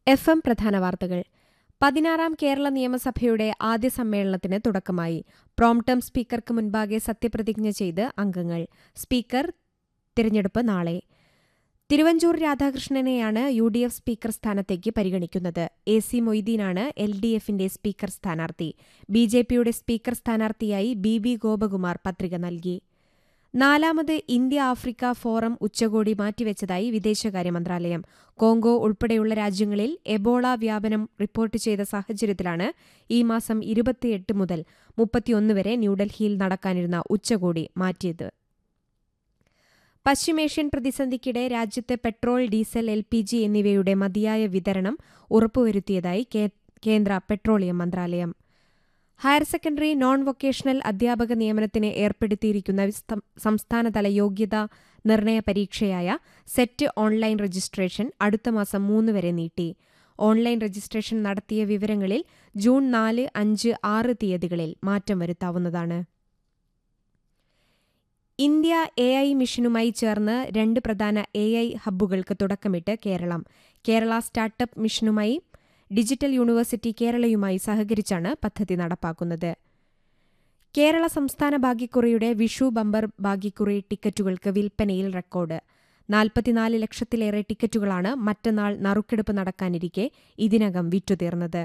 F M പ്രധാന വാർത്തകൾ പതിനാറാം കേരള നിയമസഭയുടെ ആദ്യ സമ്മേളനത്തിന് തുടക്കമായി പ്രോംടം സ്പീക്കർക്ക് മുൻപാകെ സത്യപ്രതിജ്ഞ ചെയ്ത് അംഗങ്ങൾ സ്പീക്കർ തിരഞ്ഞെടുപ്പ് നാളെ തിരുവഞ്ചൂർ രാധാകൃഷ്ണനെയാണ് യു ഡി എഫ് സ്പീക്കർ സ്ഥാനത്തേക്ക് പരിഗണിക്കുന്നത് എ സി മൊയ്തീനാണ് എൽ ഡി എഫിന്റെ സ്പീക്കർ സ്ഥാനാർത്ഥി ബി ജെ പിയുടെ സ്പീക്കർ സ്ഥാനാർത്ഥിയായി ബി ബി ഗോപകുമാർ പത്രിക നൽകി നാലാമത് ഇന്ത്യ ആഫ്രിക്ക ഫോറം ഉച്ചകോടി മാറ്റിവെച്ചതായി വിദേശകാര്യ മന്ത്രാലയം കോങ്കോ ഉൾപ്പെടെയുള്ള രാജ്യങ്ങളിൽ എബോള വ്യാപനം റിപ്പോർട്ട് ചെയ്ത സാഹചര്യത്തിലാണ് ഈ മാസം ഇരുപത്തിയെട്ട് മുതൽ മുപ്പത്തിയൊന്ന് വരെ ന്യൂഡൽഹിയിൽ നടക്കാനിരുന്ന ഉച്ചകോടി മാറ്റിയത് പശ്ചിമേഷ്യൻ പ്രതിസന്ധിക്കിടെ രാജ്യത്ത് petrol diesel L P G എന്നിവയുടെ മതിയായ വിതരണം ഉറപ്പുവരുത്തിയതായി കേന്ദ്ര പെട്രോളിയം മന്ത്രാലയം ഹയർ സെക്കൻഡറി നോൺ വൊക്കേഷണൽ അധ്യാപക നിയമനത്തിന് ഏർപ്പെടുത്തിയിരിക്കുന്ന സംസ്ഥാനതല യോഗ്യതാ നിർണയ പരീക്ഷയായ സെറ്റ് ഓൺലൈൻ രജിസ്ട്രേഷൻ അടുത്ത മാസം മൂന്ന് വരെ നീട്ടി ഓൺലൈൻ രജിസ്ട്രേഷൻ നടത്തിയ വിവരങ്ങളിൽ ജൂൺ നാല് അഞ്ച് ആറ് തീയതികളിൽ മാറ്റം വരുത്താവുന്നതാണ് ഇന്ത്യ എ ഐ മിഷനുമായി ചേർന്ന് രണ്ട് പ്രധാന എ ഐ ഹബ്ബുകൾക്ക് തുടക്കമിട്ട് കേരളം കേരള സ്റ്റാർട്ടപ്പ് മിഷനുമായി ഡിജിറ്റൽ യൂണിവേഴ്സിറ്റി കേരളയുമായി സഹകരിച്ചാണ് പദ്ധതി നടപ്പാക്കുന്നത് കേരള സംസ്ഥാന ഭാഗ്യക്കുറിയുടെ വിഷു ബമ്പർ ഭാഗ്യക്കുറി ടിക്കറ്റുകൾക്ക് വിൽപ്പനയിൽ റെക്കോർഡ് നാൽപ്പത്തിനാല് ലക്ഷത്തിലേറെ ടിക്കറ്റുകളാണ് മറ്റന്നാൾ നറുക്കെടുപ്പ് നടക്കാനിരിക്കെ ഇതിനകം വിറ്റുതീർന്നത്